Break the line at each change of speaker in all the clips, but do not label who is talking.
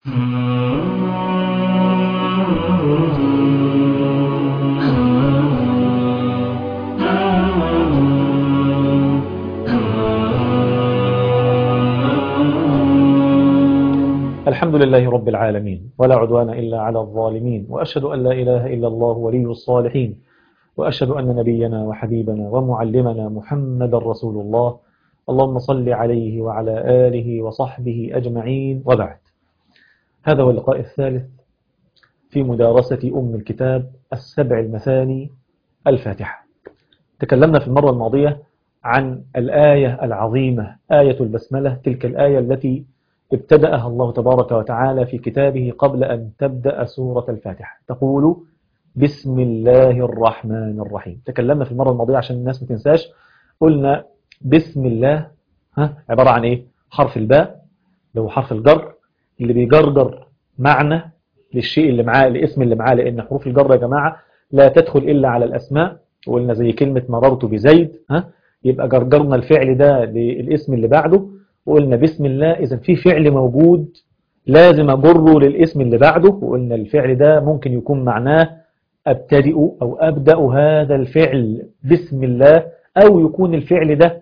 الحمد لله رب العالمين ولا عدوان إلا على الظالمين وأشهد أن لا إله إلا الله ولي الصالحين وأشهد أن نبينا وحبيبنا ومعلمنا محمد رسول الله اللهم صل عليه وعلى آله وصحبه أجمعين وبعد هذا هو اللقاء الثالث في مدارسة أم الكتاب السبع المثاني الفاتحة تكلمنا في المرة الماضية عن الآية العظيمة آية البسملة تلك الآية التي ابتدأها الله تبارك وتعالى في كتابه قبل أن تبدأ سورة الفاتحة تقول بسم الله الرحمن الرحيم تكلمنا في المرة الماضية عشان الناس ما تنساش قلنا بسم الله ها عبارة عن ايه حرف الباء اللي هو حرف الجر اللي بيجرجر معنى للشيء اللي معاه الاسم اللي معاه لان حروف الجر يا جماعة لا تدخل إلا على الأسماء وقلنا زي كلمة مررت بزيد ها يبقى جرجرنا الفعل ده للاسم اللي بعده وقلنا بسم الله إذا في فعل موجود لازم أجره للاسم اللي بعده وقلنا الفعل ده ممكن يكون معناه أبتدئ أو أبدأ هذا الفعل بسم الله أو يكون الفعل ده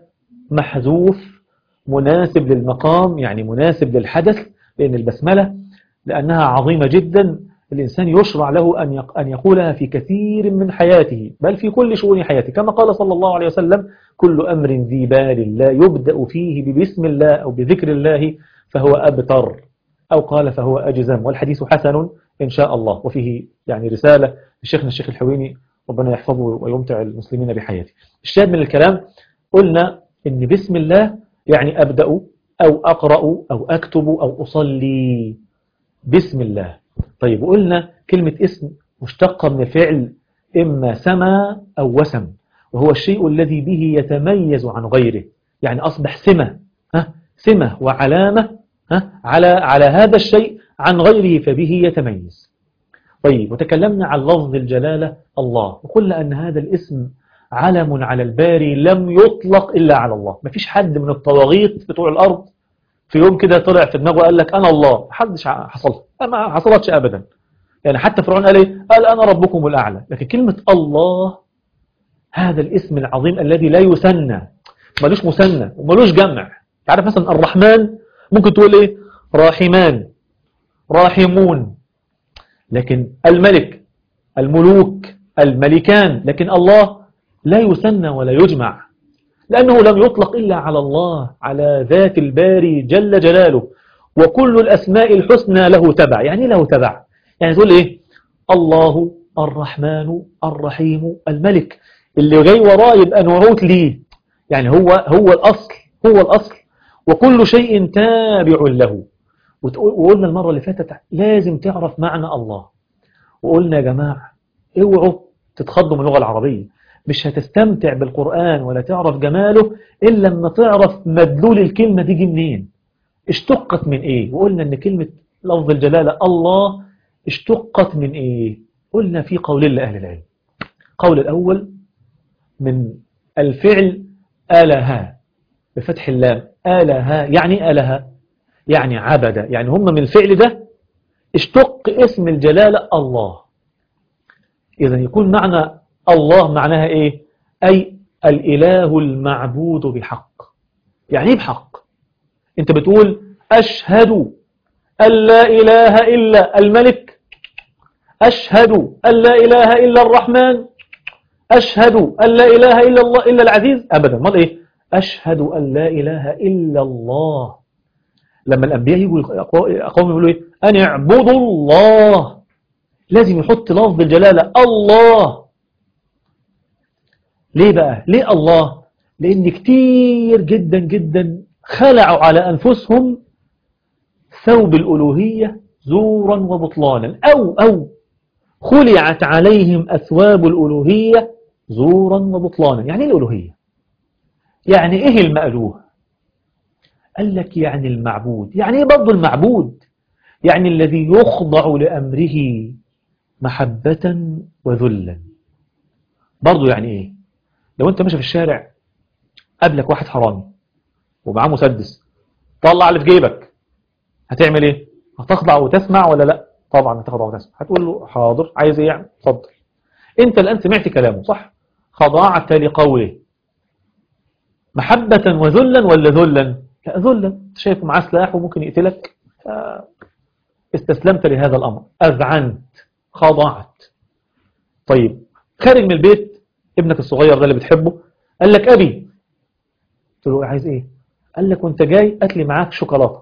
محذوف مناسب للمقام يعني مناسب للحدث لأن البسملة لأنها عظيمة جدا الإنسان يشرع له أن أن يقولها في كثير من حياته بل في كل شؤون حياته كما قال صلى الله عليه وسلم كل أمر ذي بال لا يبدأ فيه ببسم الله أو بذكر الله فهو أبتر أو قال فهو أجزم والحديث حسن إن شاء الله وفيه يعني رسالة لشيخنا الشيخ الحويني ربنا يحفظه ويمتع المسلمين بحياته الشاهد من الكلام قلنا إن بسم الله يعني أبدأ أو أقرأ أو أكتب أو أصلي بسم الله طيب قلنا كلمة اسم مشتقة من الفعل إما سما أو وسم وهو الشيء الذي به يتميز عن غيره يعني أصبح سمة ها سمة وعلامة ها على على هذا الشيء عن غيره فبه يتميز طيب وتكلمنا عن لفظ الجلالة الله وقلنا أن هذا الاسم علم على الباري لم يطلق إلا على الله ما فيش حد من الطواغيت بتوع الأرض في يوم كده طلع في دماغه قال لك أنا الله محدش حصلها ما حصلتش أبدا يعني حتى فرعون قال إيه قال أنا ربكم الأعلى لكن كلمة الله هذا الاسم العظيم الذي لا يسنى ملوش مسنى وملوش جمع تعرف مثلا الرحمن ممكن تقول إيه راحمان راحمون لكن الملك الملوك الملكان لكن الله لا يسنى ولا يجمع لأنه لم يطلق إلا على الله على ذات الباري جل جلاله وكل الأسماء الحسنى له تبع يعني له تبع يعني تقول إيه الله الرحمن الرحيم الملك اللي جاي وراه يبقى نعوت ليه يعني هو هو الأصل هو الأصل وكل شيء تابع له وقلنا المرة اللي فاتت لازم تعرف معنى الله وقلنا يا جماعة اوعوا تتخضوا من اللغة العربية مش هتستمتع بالقرآن ولا تعرف جماله إلا لما تعرف مدلول الكلمة دي منين اشتقت من ايه وقلنا ان كلمة لفظ الجلالة الله اشتقت من ايه قلنا في قولين لأهل العلم قول الأول من الفعل آلها بفتح اللام آلها يعني آلها يعني عبد يعني هم من الفعل ده اشتق اسم الجلالة الله إذا يكون معنى الله معناها إيه أي الإله المعبود بحق يعني إيه بحق أنت بتقول أشهد أن لا إله إلا الملك أشهد أن لا إله إلا الرحمن أشهد أن لا إله إلا الله إلا العزيز أبدا ما إيه أشهد أن لا إله إلا الله لما الأنبياء يجوا أقوم يقولوا إيه أن اعبدوا الله لازم يحط لفظ الجلالة الله ليه بقى ليه الله لأن كتير جدا جدا خلعوا على أنفسهم ثوب الألوهية زورا وبطلانا أو أو خلعت عليهم أثواب الألوهية زورا وبطلانا يعني الألوهية يعني إيه المألوه قال لك يعني المعبود يعني إيه برضه المعبود يعني الذي يخضع لأمره محبة وذلا برضه يعني إيه لو أنت ماشي في الشارع قابلك واحد حرامي ومعاه مسدس طلع اللي في جيبك هتعمل إيه هتخضع وتسمع ولا لا طبعا هتخضع وتسمع هتقول له حاضر عايز ايه يعني اتفضل انت الان سمعت كلامه صح خضعت لقوله محبة وذلا ولا ذلا لا ذلا انت شايفه معاه سلاح وممكن يقتلك استسلمت لهذا الأمر أذعنت خضعت طيب خارج من البيت ابنك الصغير ده اللي بتحبه قال لك أبي قلت له عايز ايه قال لك وانت جاي هات لي معاك شوكولاتة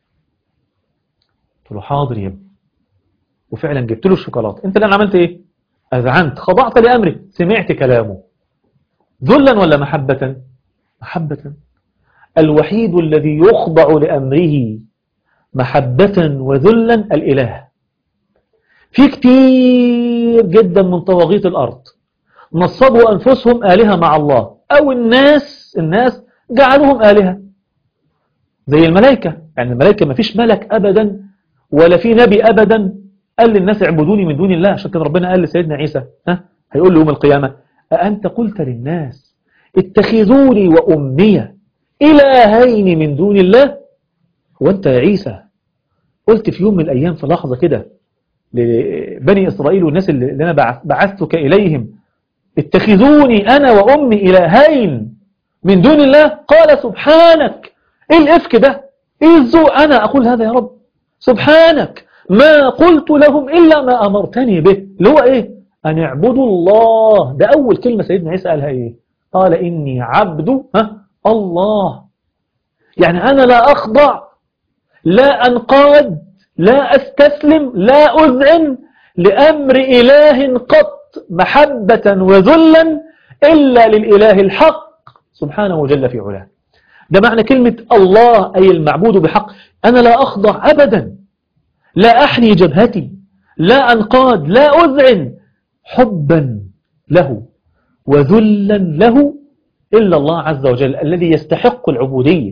قلت له حاضر يا ابني وفعلا جبت له الشوكولاتة انت الآن عملت ايه أذعنت خضعت لأمره سمعت كلامه ذلا ولا محبة محبة الوحيد الذي يخضع لأمره محبة وذلا الإله في كتير جدا من طواغيت الأرض نصبوا أنفسهم آلهة مع الله أو الناس الناس جعلوهم آلهة زي الملائكة يعني الملائكة ما فيش ملك أبدا ولا في نبي أبدا قال للناس اعبدوني من دون الله عشان كده ربنا قال لسيدنا عيسى ها هيقول له يوم القيامة أأنت قلت للناس اتخذوني وأمي إلهين من دون الله وانت يا عيسى قلت في يوم من الأيام في لحظة كده لبني إسرائيل والناس اللي أنا بعثتك إليهم اتخذوني أنا وأمي إلهين من دون الله قال سبحانك إيه الإفك ده إيه الذوق أنا أقول هذا يا رب سبحانك ما قلت لهم إلا ما أمرتني به اللي هو إيه أن اعبدوا الله ده أول كلمة سيدنا عيسى قالها إيه قال إني عبد ها الله يعني أنا لا أخضع لا أنقاد لا أستسلم لا أذعن لأمر إله قط محبة وذلا إلا للإله الحق سبحانه وجل في علاه ده معنى كلمة الله أي المعبود بحق أنا لا أخضع أبدا لا أحني جبهتي لا أنقاد لا أذعن حبا له وذلا له إلا الله عز وجل الذي يستحق العبودية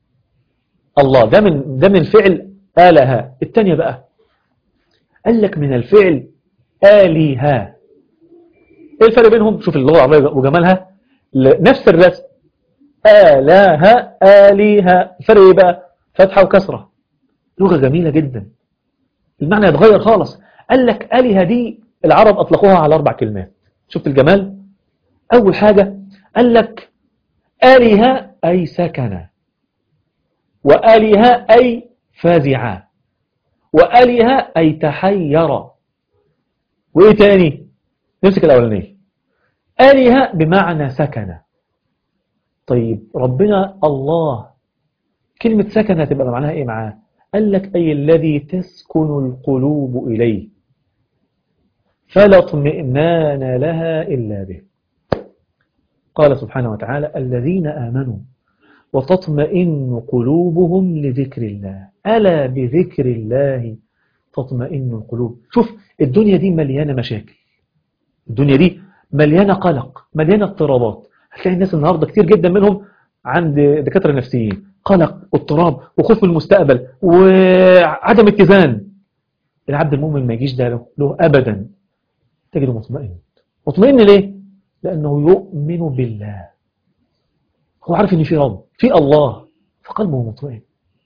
الله ده من ده من فعل آلها الثانية بقى قال لك من الفعل آلهة ايه الفرق بينهم شوف اللغة العربية وجمالها نفس الرسم آلهة آلهة الفرق ايه بقى فتحة وكسرة لغة جميلة جدا المعنى يتغير خالص قال لك آلهة دي العرب أطلقوها على أربع كلمات شفت الجمال أول حاجة قال لك آلهة أي سكنة وآلهة أي فازعة وآلهة أي تحير وإيه تاني نمسك الأولانية آلهة بمعنى سكنة طيب ربنا الله كلمة سكنة تبقى معناها إيه معاه قال لك أي الذي تسكن القلوب إليه فلا اطمئنان لها إلا به قال سبحانه وتعالى الذين آمنوا وتطمئن قلوبهم لذكر الله ألا بذكر الله تطمئن القلوب شوف الدنيا دي مليانة مشاكل الدنيا دي مليانة قلق مليانة اضطرابات هتلاقي الناس النهاردة كتير جدا منهم عند دكاترة نفسيين قلق واضطراب وخوف من المستقبل وعدم اتزان العبد المؤمن ما يجيش ده له, له أبدا تجده مطمئن مطمئن ليه؟ لأنه يؤمن بالله هو عارف ان في رب في الله فقلبه مطمئن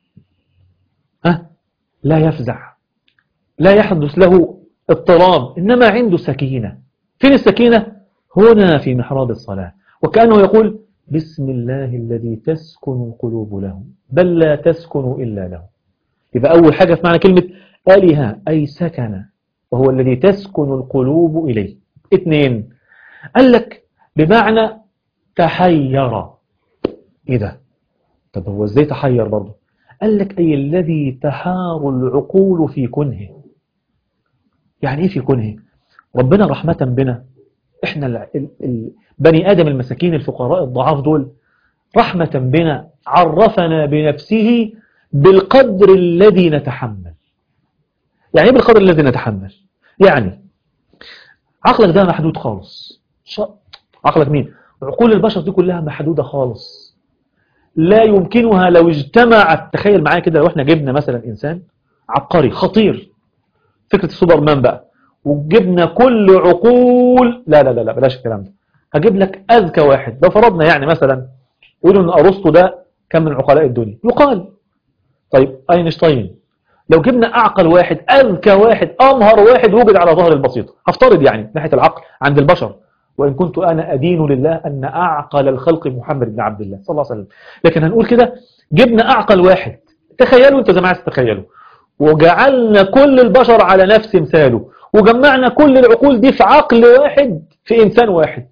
ها لا يفزع لا يحدث له اضطراب إنما عنده سكينة فين السكينة هنا في محراب الصلاة وكأنه يقول بسم الله الذي تسكن القلوب له بل لا تسكن إلا له يبقى أول حاجة في معنى كلمة آلهة أي سكن وهو الذي تسكن القلوب إليه اثنين قال لك بمعنى تحير ايه ده طب هو ازاي تحير برضه قال لك اي الذي تحار العقول في كنه يعني ايه في كنه ربنا رحمة بنا احنا ال ال ال بني ادم المساكين الفقراء الضعاف دول رحمة بنا عرفنا بنفسه بالقدر الذي نتحمل يعني ايه بالقدر الذي نتحمل يعني عقلك ده محدود خالص عقلك مين عقول البشر دي كلها محدودة خالص لا يمكنها لو اجتمعت تخيل معايا كده لو احنا جبنا مثلا انسان عبقري خطير فكرة السوبرمان بقى وجبنا كل عقول لا لا لا لا بلاش الكلام ده هجيب لك اذكى واحد لو فرضنا يعني مثلا يقولوا ان ارسطو ده كان من عقلاء الدنيا يقال طيب اينشتاين لو جبنا أعقل واحد أذكى واحد أمهر واحد وجد على ظهر البسيط هفترض يعني ناحية العقل عند البشر وإن كنت أنا أدين لله أن أعقل الخلق محمد بن عبد الله صلى الله عليه وسلم لكن هنقول كده جبنا أعقل واحد تخيلوا أنت زي ما عايز تتخيلوا وجعلنا كل البشر على نفس مثاله وجمعنا كل العقول دي في عقل واحد في إنسان واحد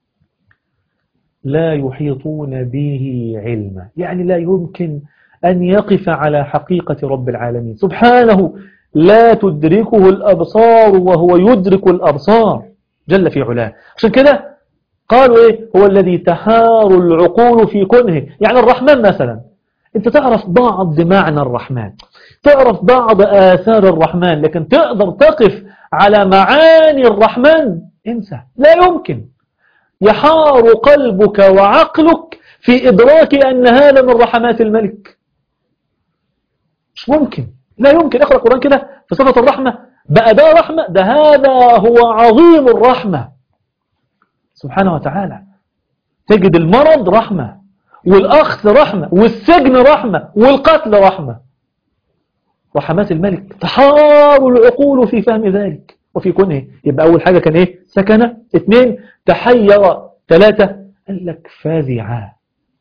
لا يحيطون به علما يعني لا يمكن أن يقف على حقيقة رب العالمين سبحانه لا تدركه الأبصار وهو يدرك الأبصار جل في علاه عشان كده قالوا إيه هو الذي تحار العقول في كنه يعني الرحمن مثلا انت تعرف بعض معنى الرحمن تعرف بعض آثار الرحمن لكن تقدر تقف على معاني الرحمن انسى لا يمكن يحار قلبك وعقلك في إدراك أن هذا من رحمات الملك مش ممكن لا يمكن اقرأ القرآن كده في صفة الرحمة بقى ده رحمة ده هذا هو عظيم الرحمة سبحانه وتعالى تجد المرض رحمة والأخذ رحمة والسجن رحمة والقتل رحمة رحمات الملك تحار العقول في فهم ذلك وفي كونه يبقى أول حاجة كان إيه سكنة اثنين تحير ثلاثة قال لك فزع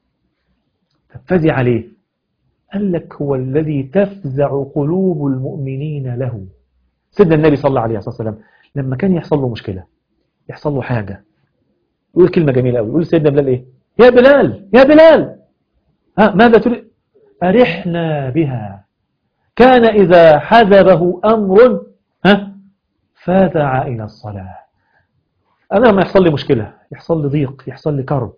فزع ليه قال لك هو الذي تفزع قلوب المؤمنين له سيدنا النبي صلى الله عليه وسلم لما كان يحصل له مشكلة يحصل له حاجة يقول كلمة جميلة قوي يقول سيدنا بلال إيه يا بلال يا بلال ها ماذا تريد أرحنا بها كان إذا حذبه أمر ها فزع إلى الصلاة أنا لما يحصل لي مشكلة يحصل لي ضيق يحصل لي كرب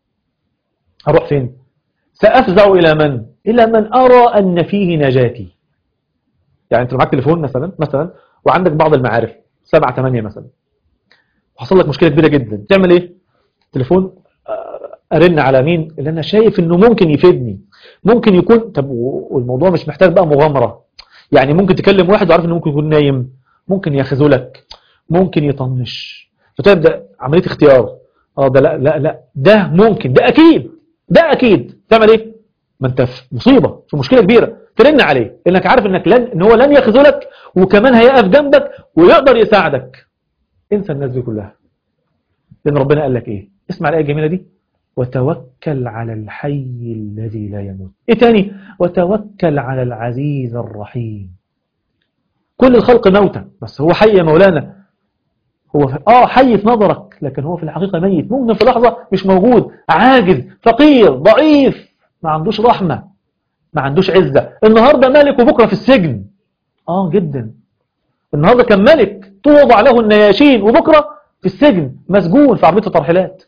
أروح فين سأفزع إلى من إلى من أرى أن فيه نجاتي يعني أنت معك تليفون مثلا مثلا وعندك بعض المعارف سبعة ثمانية مثلا وحصل لك مشكلة كبيرة جدا تعمل إيه تليفون أرن على مين اللي أنا شايف أنه ممكن يفيدني ممكن يكون طب والموضوع مش محتاج بقى مغامرة يعني ممكن تكلم واحد وعارف أنه ممكن يكون نايم ممكن يخذلك ممكن يطنش فتبدأ عملية اختيار اه ده لا لا لا ده ممكن ده أكيد ده أكيد تعمل إيه ما أنت في مصيبة في مشكلة كبيرة ترن عليه لأنك عارف أنك لن إن هو لن يخذلك وكمان هيقف جنبك ويقدر يساعدك انسى الناس دي كلها لأن ربنا قال لك إيه اسمع الآية الجميلة دي وتوكل على الحي الذي لا يموت إيه تاني وتوكل على العزيز الرحيم كل الخلق موتى بس هو حي يا مولانا هو في... آه حي في نظرك لكن هو في الحقيقة ميت ممكن في لحظة مش موجود عاجز فقير ضعيف ما عندوش رحمة ما عندوش عزة النهاردة ملك وبكرة في السجن آه جدا النهاردة كان ملك توضع له النياشين وبكرة في السجن مسجون في عربية الترحيلات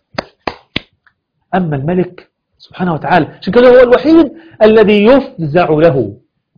أما الملك سبحانه وتعالى عشان كده هو الوحيد الذي يفزع له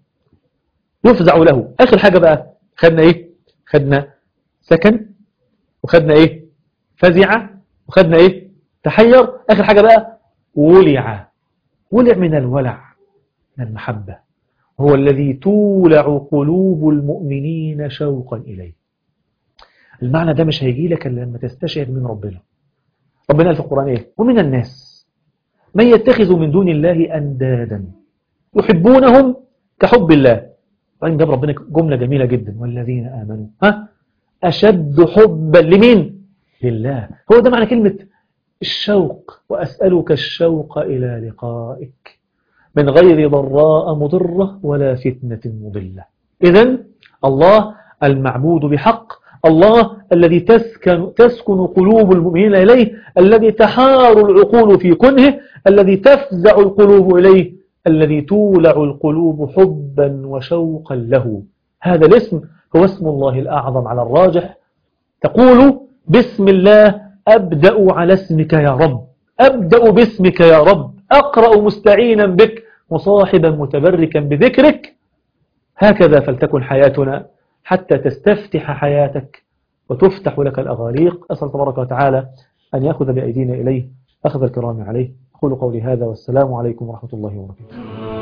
يفزع له آخر حاجة بقى خدنا إيه خدنا سكن وخدنا إيه فزع وخدنا إيه تحير آخر حاجة بقى ولع ولع من الولع من المحبة هو الذي تولع قلوب المؤمنين شوقا إليه المعنى ده مش هيجي لك إلا لما تستشعر من ربنا ربنا قال في القرآن إيه ومن الناس من يتخذ من دون الله أندادا يحبونهم كحب الله وإن جاب ربنا جملة جميلة جدا والذين آمنوا ها أشد حبا لمين لله هو ده معنى كلمة الشوق وأسألك الشوق إلى لقائك من غير ضراء مضرة ولا فتنة مضلة إذن الله المعبود بحق الله الذي تسكن, تسكن قلوب المؤمنين إليه الذي تحار العقول في كنه الذي تفزع القلوب إليه الذي تولع القلوب حبا وشوقا له هذا الاسم هو اسم الله الأعظم على الراجح تقول بسم الله أبدأ على اسمك يا رب أبدأ باسمك يا رب أقرأ مستعينا بك مصاحبا متبركا بذكرك هكذا فلتكن حياتنا حتى تستفتح حياتك وتفتح لك الأغاليق أسأل تبارك وتعالى أن يأخذ بأيدينا إليه أخذ الكرام عليه أقول قولي هذا والسلام عليكم ورحمة الله وبركاته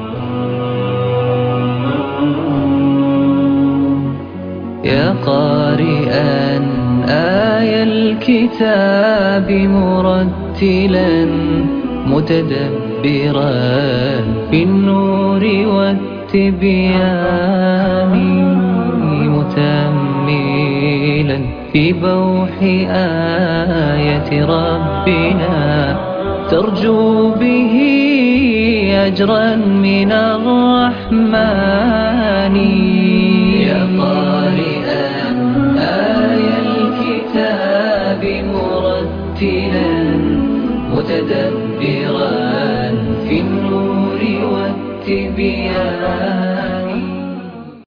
يا قارئا آي الكتاب مرتلا متدبرا في النور والتقوى والتبيان متأملا في بوح آية ربنا ترجو به أجرا من الرحمن يا قارئا آي الكتاب مرتلا متدبرا في النور والتبيان